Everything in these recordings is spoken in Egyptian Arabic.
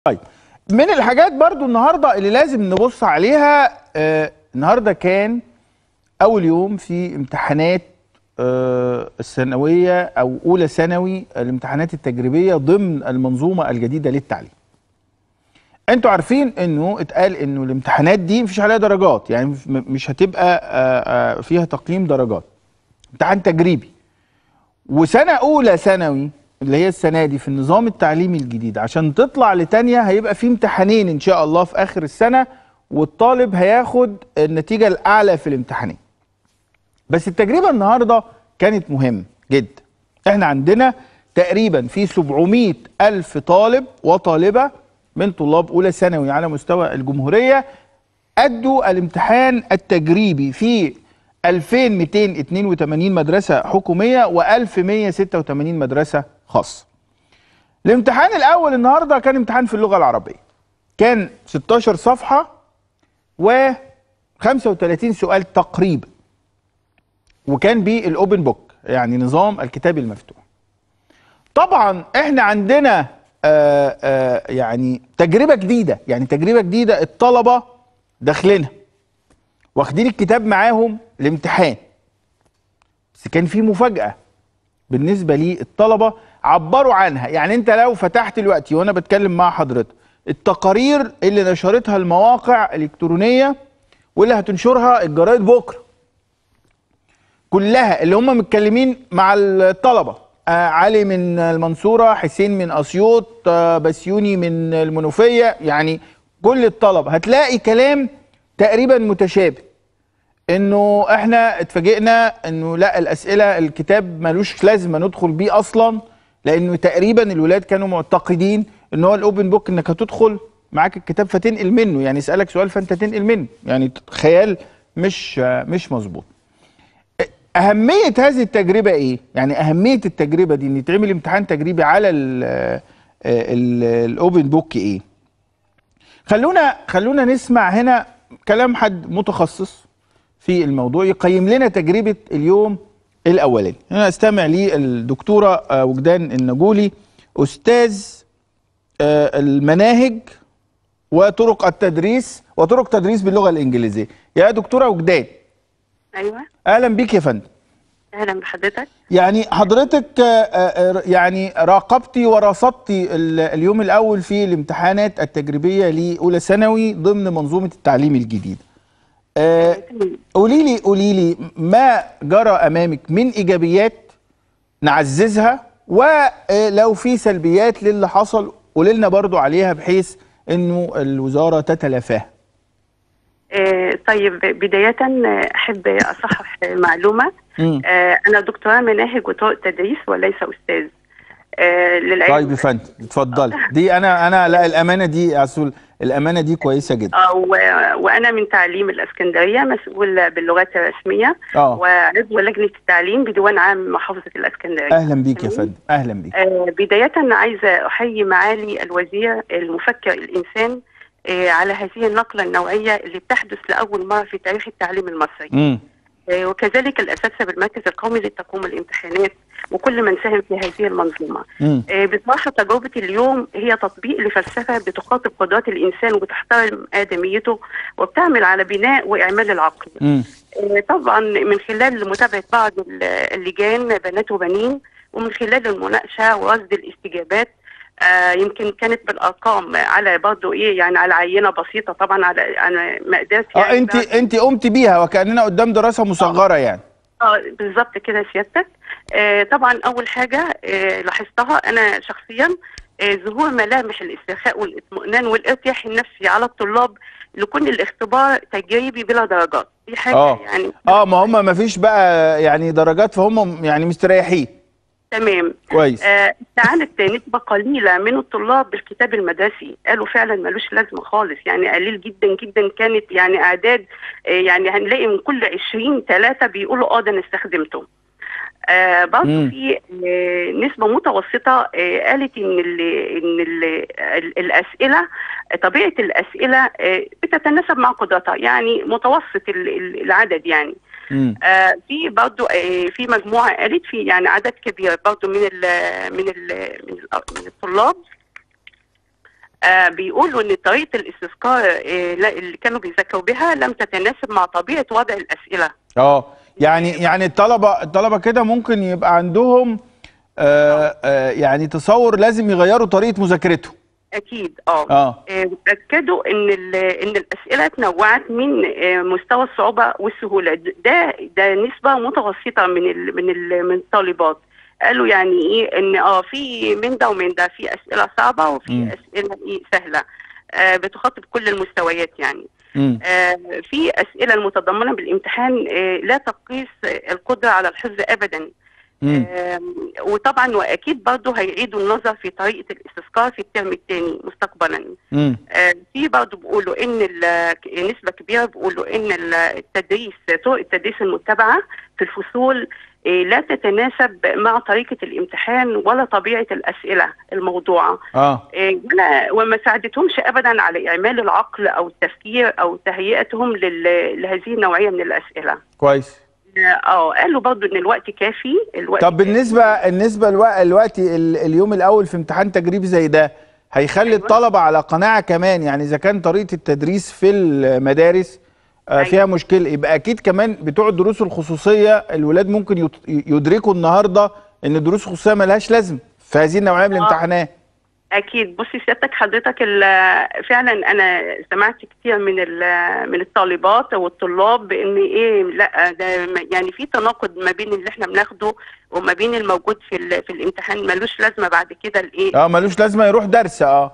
طيب من الحاجات برضو النهارده اللي لازم نبص عليها آه النهارده كان اول يوم في امتحانات آه الثانويه او اولى ثانوي الامتحانات التجريبيه ضمن المنظومه الجديده للتعليم. انتوا عارفين انه اتقال انه الامتحانات دي مفيش عليها درجات يعني م- مش هتبقى آه آه فيها تقييم درجات. امتحان تجريبي. وسنه اولى ثانوي اللي هي السنه دي في النظام التعليمي الجديد عشان تطلع لتانية هيبقى في امتحانين ان شاء الله في اخر السنه والطالب هياخد النتيجه الاعلى في الامتحانين. بس التجربه النهارده كانت مهمه جدا. احنا عندنا تقريبا في 700 الف طالب وطالبه من طلاب اولى ثانوي على مستوى الجمهوريه ادوا الامتحان التجريبي في 2282 مدرسه حكوميه و1186 مدرسه خاصه. الامتحان الاول النهارده كان امتحان في اللغه العربيه. كان 16 صفحه و 35 سؤال تقريبا. وكان بالاوبن بوك يعني نظام الكتاب المفتوح. طبعا احنا عندنا آآ آآ يعني تجربه جديده يعني تجربه جديده الطلبه داخلينها واخدين الكتاب معاهم الامتحان بس كان في مفاجاه بالنسبه للطلبه عبروا عنها يعني انت لو فتحت دلوقتي وانا بتكلم مع حضرتك التقارير اللي نشرتها المواقع الالكترونيه واللي هتنشرها الجرايد بكره كلها اللي هم متكلمين مع الطلبه آه علي من المنصوره حسين من اسيوط آه بسيوني من المنوفيه يعني كل الطلبه هتلاقي كلام تقريبا متشابه انه احنا اتفاجئنا انه لا الاسئله الكتاب ملوش لازمه ندخل بيه اصلا لانه تقريبا الولاد كانوا معتقدين ان هو الاوبن بوك انك هتدخل معاك الكتاب فتنقل منه يعني يسالك سؤال فانت تنقل منه يعني خيال مش آه مش مظبوط أهمية هذه التجربة إيه؟ يعني أهمية التجربة دي إن يتعمل امتحان تجريبي على الأوبن بوك إيه؟ خلونا خلونا نسمع هنا كلام حد متخصص في الموضوع يقيم لنا تجربة اليوم الأولاني. هنا أستمع للدكتورة وجدان النجولي أستاذ المناهج وطرق التدريس وطرق تدريس باللغة الإنجليزية. يا دكتورة وجدان ايوه اهلا بيك يا فندم اهلا بحضرتك يعني حضرتك آه، آه، يعني راقبتي ورصدتي ال- اليوم الاول في الامتحانات التجريبيه لاولى ثانوي ضمن منظومه التعليم الجديد آه، قولي لي قولي لي ما جرى امامك من ايجابيات نعززها ولو في سلبيات للي حصل قولي لنا برضو عليها بحيث انه الوزاره تتلافاها آه طيب بداية آه، أحب أصحح معلومة مم. آه أنا دكتوراه مناهج وطرق تدريس وليس أستاذ آه للعلم طيب يا فندم اتفضلي دي انا انا لا الامانه دي اصل الامانه دي كويسه جدا آه و- وأنا من تعليم الإسكندرية مسؤول باللغات الرسمية اه وعضو لجنة التعليم بديوان عام محافظة الإسكندرية اهلا بيك يا فندم اهلا بيك آه، بداية عايزة أحيي معالي الوزير المفكر الإنسان آه، على هذه النقلة النوعية اللي بتحدث لأول مرة في تاريخ التعليم المصري امم آه، وكذلك الأساتذة بالمركز القومي لتقويم الامتحانات وكل من ساهم في هذه المنظومة امم آه، بصراحة تجربتي اليوم هي تطبيق لفلسفة بتخاطب قدرات الإنسان وبتحترم آدميته وبتعمل على بناء وإعمال العقل امم آه، طبعا من خلال متابعة بعض ال- اللجان بنات وبنين ومن خلال المناقشة ورصد الاستجابات آه يمكن كانت بالارقام على برضه ايه يعني على عينه بسيطه طبعا على انا ما قدرت اه يعني انت انت قمت بيها وكاننا قدام دراسه مصغره يعني اه بالظبط كده سيادتك آه طبعا اول حاجه آه لاحظتها انا شخصيا آه ظهور ملامح الاسترخاء والاطمئنان والارتياح النفسي على الطلاب لكون الاختبار تجريبي بلا درجات دي حاجه اه يعني اه ما هم ما فيش بقى يعني درجات فهم يعني مستريحين تمام كويس آه، استعانت نسبة قليلة من الطلاب بالكتاب المدرسي قالوا فعلا ملوش لازمة خالص يعني قليل جدا جدا كانت يعني أعداد آه، يعني هنلاقي من كل 20 ثلاثة بيقولوا اه ده أنا استخدمته آه برضه مم. في آه نسبة متوسطة آه قالت إن ال إن ال ال الأسئلة طبيعة الأسئلة آه بتتناسب مع قدراتها يعني متوسط ال- ال- العدد يعني امم آه في برضو آه في مجموعه قالت في يعني عدد كبير برضو من ال من ال من, ال من الطلاب آه بيقولوا ان طريقه الاستذكار آه لا- اللي كانوا بيذاكروا بها لم تتناسب مع طبيعه وضع الاسئله اه يعني يعني الطلبه الطلبه كده ممكن يبقى عندهم آه آه يعني تصور لازم يغيروا طريقه مذاكرتهم اكيد اه اه آه، اكدوا ان ال- ان الاسئله تنوعت من آه، مستوى الصعوبه والسهوله د- ده ده نسبه متوسطه من ال من ال من الطالبات قالوا يعني ايه ان اه في من ده ومن ده في اسئله صعبه مم. وفي اسئله ايه سهله آه بتخاطب كل المستويات يعني امم آه في اسئله المتضمنه بالامتحان آه لا تقيس آه، القدره على الحفظ ابدا امم آم، وطبعا واكيد برضه هيعيدوا النظر في طريقه الاستذكار في الترم الثاني مستقبلا امم آه، في برضه بيقولوا ان ال- نسبه كبيره بيقولوا ان ال- التدريس طرق التدريس المتبعه في الفصول آه، لا تتناسب مع طريقه الامتحان ولا طبيعه الاسئله الموضوعه اه آه، ولا وما ساعدتهمش ابدا على اعمال العقل او التفكير او تهيئتهم لل- لهذه النوعيه من الاسئله كويس اه قالوا برضه ان الوقت كافي الوقت طب كافي. بالنسبه بالنسبه الوقت الوقت ال- اليوم الاول في امتحان تجريبي زي ده هيخلي أيوة. الطلبه على قناعه كمان يعني اذا كان طريقه التدريس في المدارس آه، أيوة. فيها مشكله يبقى اكيد كمان بتوع الدروس الخصوصيه الولاد ممكن يت- يدركوا النهارده ان الدروس الخصوصيه ملهاش لازمه في هذه النوعيه من آه. الامتحانات اكيد بصي سيادتك حضرتك ال- فعلا انا سمعت كتير من ال- من الطالبات والطلاب بان ايه لا ده م- يعني في تناقض ما بين اللي احنا بناخده وما بين الموجود في ال- في الامتحان ملوش لازمه بعد كده الايه اه ملوش لازمه يروح درس اه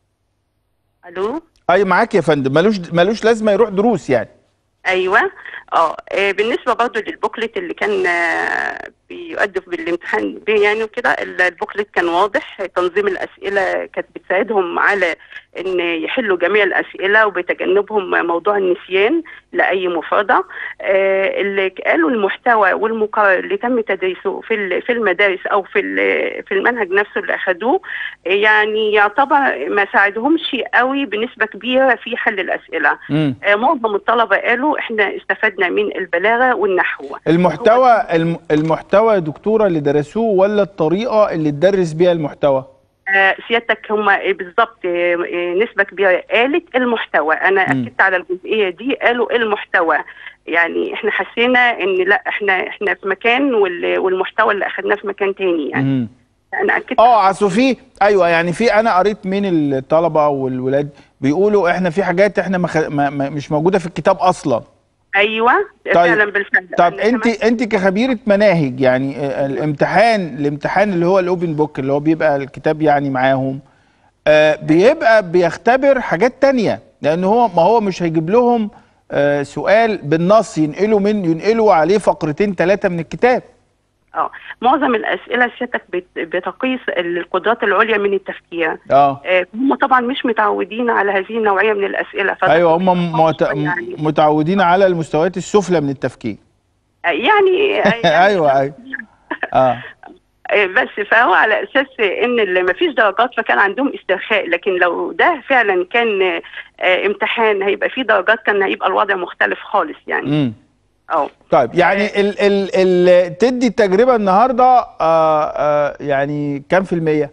الو اي معاك يا فندم ملوش ملوش لازمه يروح دروس يعني ايوه اه آه، بالنسبه برضه للبوكلت اللي كان آه، بيؤدف بالامتحان بيه يعني وكده ال- البوكلت كان واضح تنظيم الاسئله كانت بتساعدهم على ان يحلوا جميع الاسئله وبتجنبهم موضوع النسيان لاي مفردة آه، اللي قالوا المحتوى والمقرر اللي تم تدريسه في ال- في المدارس او في ال- في المنهج نفسه اللي اخذوه آه، يعني يعتبر ما ساعدهمش قوي بنسبه كبيره في حل الاسئله امم آه، معظم الطلبة قالوا احنا استفدنا من البلاغة والنحو المحتوى الم- المحتوى يا دكتوره اللي درسوه ولا الطريقه اللي تدرس بيها المحتوى آه، سيادتك هم بالظبط آه، آه، نسبة كبيرة قالت المحتوى أنا مم. أكدت على الجزئية دي قالوا المحتوى يعني احنا حسينا ان لا احنا احنا في مكان وال- والمحتوى اللي اخذناه في مكان تاني يعني مم. انا اكدت اه اصل في ايوه يعني في انا قريت من الطلبه والولاد بيقولوا احنا في حاجات احنا مخ... ما ما مش موجوده في الكتاب اصلا ايوه فعلا بالفعل طب أنا انت كمان- انت كخبيره مناهج يعني آه، الامتحان الامتحان اللي هو الاوبن بوك اللي هو بيبقى الكتاب يعني معاهم آه، بيبقى بيختبر حاجات تانية لان هو ما هو مش هيجيب لهم آه، سؤال بالنص ينقلوا من ينقلوا عليه فقرتين ثلاثه من الكتاب اه معظم الاسئله سيادتك بت- بتقيس القدرات العليا من التفكير اه آه، هم طبعا مش متعودين على هذه النوعيه من الاسئله فده ايوه هم مت... يعني متعودين على المستويات السفلى من التفكير يعني, يعني ايوه ايوه اه آه، بس فهو على اساس ان اللي ما فيش درجات فكان عندهم استرخاء لكن لو ده فعلا كان آه، امتحان هيبقى فيه درجات كان هيبقى الوضع مختلف خالص يعني امم اه طيب يعني ال ال ال تدي التجربه النهارده آه آه يعني كام في المية؟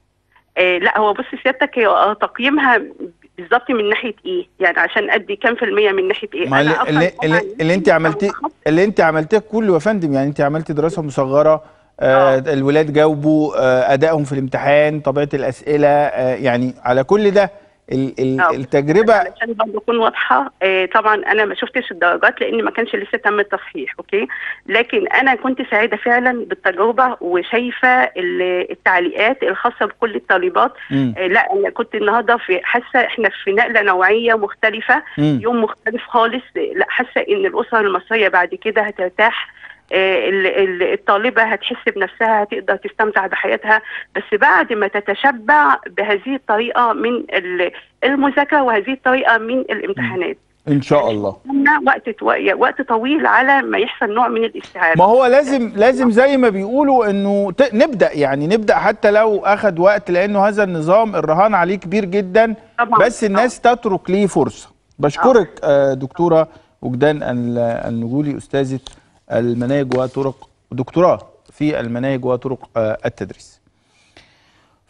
آه، لا هو بص سيادتك هي آه، تقييمها بالظبط من ناحيه ايه يعني عشان ادي كام في الميه من ناحيه ايه ما اللي, أصلاً اللي, طبعاً اللي, اللي انت عملتيه اللي انت عملتيه كله يا فندم يعني انت عملتي دراسه مصغره آه آه. الولاد جاوبوا آه ادائهم في الامتحان طبيعه الاسئله آه يعني على كل ده ال ال آه. التجربه علشان برضه اكون واضحه آه، طبعا انا ما شفتش الدرجات لان ما كانش لسه تم التصحيح اوكي لكن انا كنت سعيده فعلا بالتجربه وشايفه ال- التعليقات الخاصه بكل الطالبات مم. آه، لا انا كنت النهارده في حاسه احنا في نقله نوعيه مختلفه مم. يوم مختلف خالص آه، لا حاسه ان الاسره المصريه بعد كده هترتاح آه، ال- ال- الطالبه هتحس بنفسها هتقدر تستمتع بحياتها بس بعد ما تتشبع بهذه الطريقه من ال- المذاكره وهذه الطريقه من الامتحانات ان شاء الله قلنا وقت تو- وقت طويل على ما يحصل نوع من الاستيعاب ما هو لازم لازم زي ما بيقولوا انه ت- نبدا يعني نبدا حتى لو اخد وقت لانه هذا النظام الرهان عليه كبير جدا طبعاً. بس الناس تترك ليه فرصه بشكرك آه، دكتوره وجدان ال- النجولي استاذه المناهج وطرق دكتوراه في المناهج وطرق آه، التدريس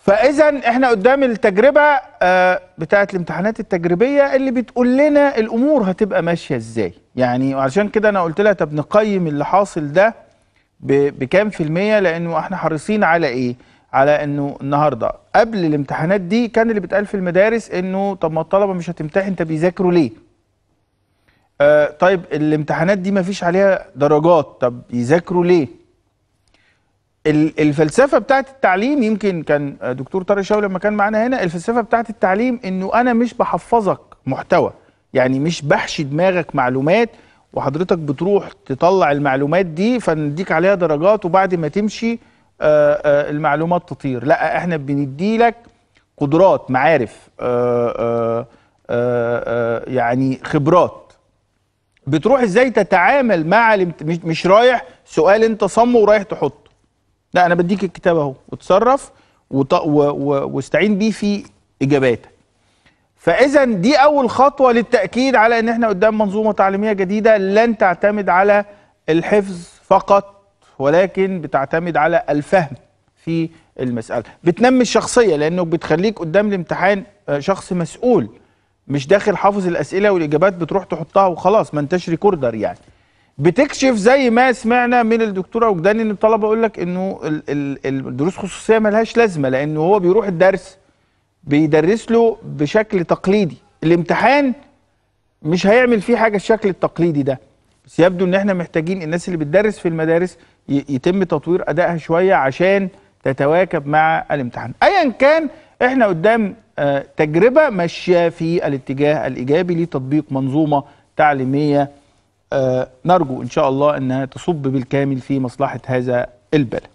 فاذا احنا قدام التجربه آه، بتاعه الامتحانات التجريبيه اللي بتقول لنا الامور هتبقى ماشيه ازاي يعني وعشان كده انا قلت لها طب نقيم اللي حاصل ده ب- بكام في المية لانه احنا حريصين على ايه على انه النهارده قبل الامتحانات دي كان اللي بيتقال في المدارس انه طب ما الطلبه مش هتمتحن طب يذاكروا ليه آه طيب الامتحانات دي ما فيش عليها درجات طب يذاكروا ليه ال- الفلسفه بتاعت التعليم يمكن كان آه، دكتور طارق شاوي لما كان معانا هنا الفلسفه بتاعت التعليم انه انا مش بحفظك محتوى يعني مش بحشي دماغك معلومات وحضرتك بتروح تطلع المعلومات دي فنديك عليها درجات وبعد ما تمشي آه، آه، المعلومات تطير لا احنا بنديلك قدرات معارف آه، آه، آه، آه، يعني خبرات بتروح ازاي تتعامل مع الامت... مش, مش رايح سؤال انت صمه ورايح تحطه لا انا بديك الكتاب اهو وتصرف وط... و... و... واستعين بيه في اجاباتك فاذا دي اول خطوه للتاكيد على ان احنا قدام منظومه تعليميه جديده لن تعتمد على الحفظ فقط ولكن بتعتمد على الفهم في المساله بتنمي الشخصيه لانه بتخليك قدام الامتحان آه، شخص مسؤول مش داخل حافظ الاسئله والاجابات بتروح تحطها وخلاص ما انتش ريكوردر يعني بتكشف زي ما سمعنا من الدكتوره وجداني ان الطلبه يقول لك انه ال- ال- الدروس خصوصيه ملهاش لازمه لانه هو بيروح الدرس بيدرس له بشكل تقليدي الامتحان مش هيعمل فيه حاجه الشكل التقليدي ده بس يبدو ان احنا محتاجين الناس اللي بتدرس في المدارس ي- يتم تطوير ادائها شويه عشان تتواكب مع الامتحان ايا كان احنا قدام آه، تجربه ماشيه في الاتجاه الايجابي لتطبيق منظومه تعليميه آه، نرجو ان شاء الله انها تصب بالكامل في مصلحه هذا البلد